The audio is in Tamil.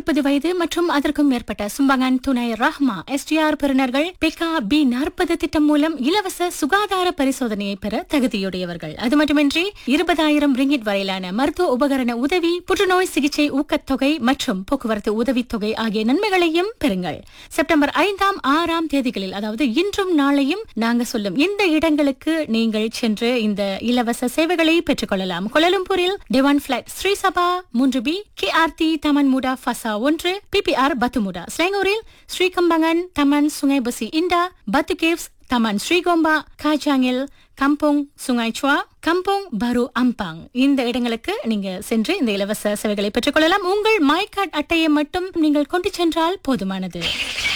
நாற்பது வயது மற்றும் அதற்கும் மேற்பட்ட சும்பங்கன் துணை ரஹ்மா எஸ்டிஆர் பெறுநர்கள் பெகா பி நாற்பது திட்டம் மூலம் இலவச சுகாதார பரிசோதனையை பெற தகுதியுடையவர்கள் அது மட்டுமின்றி இருபதாயிரம் ரிங்கிட் வரையிலான மருத்துவ உபகரண உதவி புற்றுநோய் சிகிச்சை ஊக்கத்தொகை மற்றும் போக்குவரத்து உதவித்தொகை ஆகிய நன்மைகளையும் பெறுங்கள் செப்டம்பர் ஐந்தாம் ஆறாம் தேதிகளில் அதாவது இன்றும் நாளையும் நாங்க சொல்லும் இந்த இடங்களுக்கு நீங்கள் சென்று இந்த இலவச சேவைகளை பெற்றுக்கொள்ளலாம் கோலலம்பூரில் டெவான் பிளாட் ஸ்ரீசபா மூன்று பி கே ஆர்த்தி தமன் முடா ஃபசா ஒன்று பிபிஆர் பத்துமுடா ஸ்லேங்கூரில் Seri Kembangan Taman Sungai Besi Indah Batu Caves Taman ஸ்ரீகோம்பா காஜாங்கில் Kampung Sungai Chua Kampung Baru Ampang இந்த இடங்களுக்கு நீங்க சென்று இந்த இலவச சேவைகளை பெற்றுக்கொள்ளலாம் உங்கள் மை கார்டு அட்டையை மட்டும் நீங்கள் கொண்டு சென்றால் போதுமானது